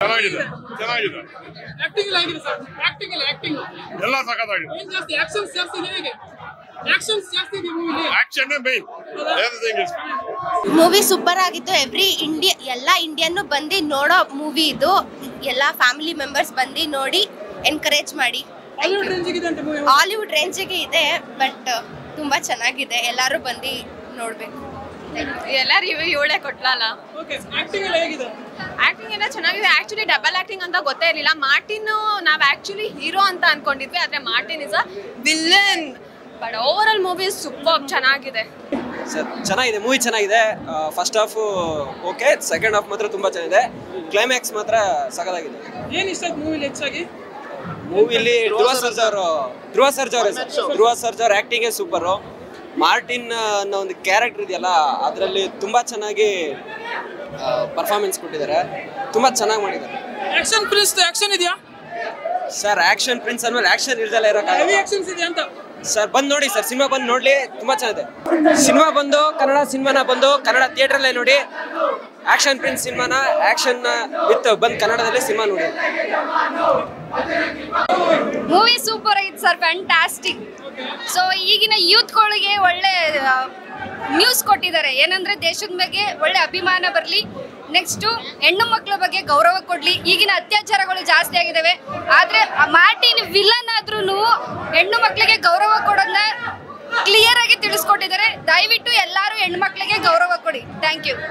ಚೆನ್ನಾಗಿದೆ ಚೆನ್ನಾಗಿದೆ ಆಕ್ಟಿಂಗ್ ಎಲ್ಲ ಹೇಗಿದೆ ಸರ್ ಆಕ್ಟಿಂಗ್ ಇಲ್ಲ ಆಕ್ಟಿಂಗ್ ಎಲ್ಲ ಸಖತ್ತಾಗಿದೆ ಏನ್ ಜಾಸ್ತಿ ಆಕ್ಷನ್ಸ್ ಜಾಸ್ತಿ ಇದೆ ಹೇಗೆ ಆಕ್ಷನ್ಸ್ ಜಾಸ್ತಿ ಇದೆ ಮೂವಿಲಿ action main everything is movie super ಆಗಿತ್ತು ಎವ್ರಿ ಇಂಡಿಯಾ ಎಲ್ಲ ಇಂಡಿಯನ್ ಬಂದು ನೋಡೋ ಮೂವಿ ಇದು ಎಲ್ಲ ಫ್ಯಾಮಿಲಿ ಮೆಂಬರ್ಸ್ ಬಂದು ನೋಡಿ ಎನ್ಕರೇಜ್ ಮಾಡಿ ಹಾಲಿವುಡ್ ರೇಂಜ್ ಇದೆ ಅಂತ ಮೂವಿ ಹಾಲಿವುಡ್ ರೇಂಜಿಗೆ ಇದೆ ಬಟ್ ತುಂಬಾ ಚೆನ್ನಾಗಿದೆ ಎಲ್ಲರೂ ಬಂದು ನೋಡ್ಬೇಕು ಎಲ್ಲ ರಿವ್ಯೂ ಇವಳೇ ಕೊಟ್ಲಲ್ಲ ಓಕೆ ಆಕ್ಟಿಂಗ್ ಎಲ್ಲ ಹೇಗಿದೆ ಆಕ್ಟಿಂಗ್ ಎಲ್ಲ ಚೆನ್ನಾಗಿದೆ ಆಕ್ಚುಲಿ ಡಬಲ್ ಆಕ್ಟಿಂಗ್ ಅಂತ ಗೊತ್ತೇ ಇರಲಿಲ್ಲ ಮಾರ್ಟಿನ್ ನಾವ್ ಆಕ್ಚುಲಿ ಹೀರೋ ಅಂತ ಅನ್ಕೊಂಡಿದ್ವಿ ಆದ್ರೆ Martin is a villain but overall movie super ಚೆನ್ನಾಗಿದೆ ಸರ್ ಚೆನ್ನಾಗಿದೆ ಮೂವಿ ಚೆನ್ನಾಗಿದೆ first half okay second half ಮಾತ್ರ ತುಂಬಾ ಚೆನ್ನಾಗಿದೆ ಕ್ಲೈಮ್ಯಾಕ್ಸ್ ಮಾತ್ರ ಸಖತ್ತಾಗಿದೆ ಏನ್ ಇಷ್ಟ ಆಯ್ತು ಮೂವಿಲಿ ಹೆಚ್ಚಾಗಿ ಮೂವಿಲಿ ಧ್ರುವ ಸರ್ಜಾ ಅವರು ಧ್ರುವ ಸರ್ಜಾ ಅವರೇ ಸರ್ ಧ್ರುವ ಸರ್ಜಾ ಅವ್ರ ಆಕ್ಟಿಂಗೇ ಸೂಪರು ಮಾರ್ಟಿನ್ ಅನ್ನೋ ಒಂದು ಕ್ಯಾರೆಕ್ಟರ್ ಇದೆಯಲ್ಲ ಅದರಲ್ಲಿ ತುಂಬಾ ಚೆನ್ನಾಗಿ ಪರ್ಫಾರ್ಮೆನ್ಸ್ ಕೊಟ್ಟಿದ್ದಾರೆ ತುಂಬಾ ಚೆನ್ನಾಗಿ ಮಾಡಿದ್ದಾರೆ ಆಕ್ಷನ್ ಪ್ರಿನ್ಸ್ ಆಕ್ಷನ್ ಇದೆಯಾ ಸರ್ ಆಕ್ಷನ್ ಪ್ರಿನ್ಸ್ ಅಂದ್ಮೇಲೆ ಆಕ್ಷನ್ ಇಲ್ದಲ್ಲ ಹೆವಿ ಇರೋಕ್ಕಾಗಲ್ಲ ಆಕ್ಷನ್ಸ್ ಇದೆ ಅಂತ ಸರ್ ಬಂದು ನೋಡಿ ಸರ್ ಸಿನಿಮಾ ಬಂದು ನೋಡ್ಲಿ ತುಂಬಾ ಚೆನ್ನಾಗಿದೆ ಸಿನಿಮಾ ಬಂದು ಕನ್ನಡ ಸಿನಿಮಾನ ಬಂದು ಕನ್ನಡ ಥಿಯೇಟ್ರಲ್ಲೇ ನೋಡಿ ಆಕ್ಷನ್ ಪ್ರಿನ್ಸ್ ಸಿನಿಮಾನ ಆಕ್ಷನ್ ವಿತ್ ಬಂದು ಕನ್ನಡದಲ್ಲಿ ಸಿನಿಮಾ ನೋಡಿ ಮೂವಿ ಸೂಪರ್ ಆಗಿತ್ತು ಸರ್ ಫ್ಯಾಂಟಾಸ್ಟಿಕ್ ಸೊ ಈಗಿನ ಯೂತ್ಗಳಿಗೆ ಒಳ್ಳೆ ನ್ಯೂಸ್ ಕೊಟ್ಟಿದ್ದಾರೆ ಏನಂದ್ರೆ ದೇಶದ ಬಗ್ಗೆ ಒಳ್ಳೆ ಅಭಿಮಾನ ಬರಲಿ ನೆಕ್ಸ್ಟು ಹೆಣ್ಣು ಮಕ್ಕಳ ಬಗ್ಗೆ ಗೌರವ ಕೊಡ್ಲಿ ಈಗಿನ ಅತ್ಯಾಚಾರಗಳು ಜಾಸ್ತಿ ಆಗಿದ್ದಾವೆ ಆದ್ರೆ ಆ ಮಾರ್ಟಿನ್ ವಿಲನ್ ಆದ್ರೂ ಹೆಣ್ಣು ಮಕ್ಕಳಿಗೆ ಗೌರವ ಕೊಡೋದನ್ನ ಕ್ಲಿಯರ್ ಆಗಿ ತಿಳಿಸ್ಕೊಟ್ಟಿದ್ದಾರೆ ದಯವಿಟ್ಟು ಎಲ್ಲರೂ ಹೆಣ್ಣು ಮಕ್ಕಳಿಗೆ ಗೌರವ ಕೊಡಿ ಥ್ಯಾಂಕ್ ಯು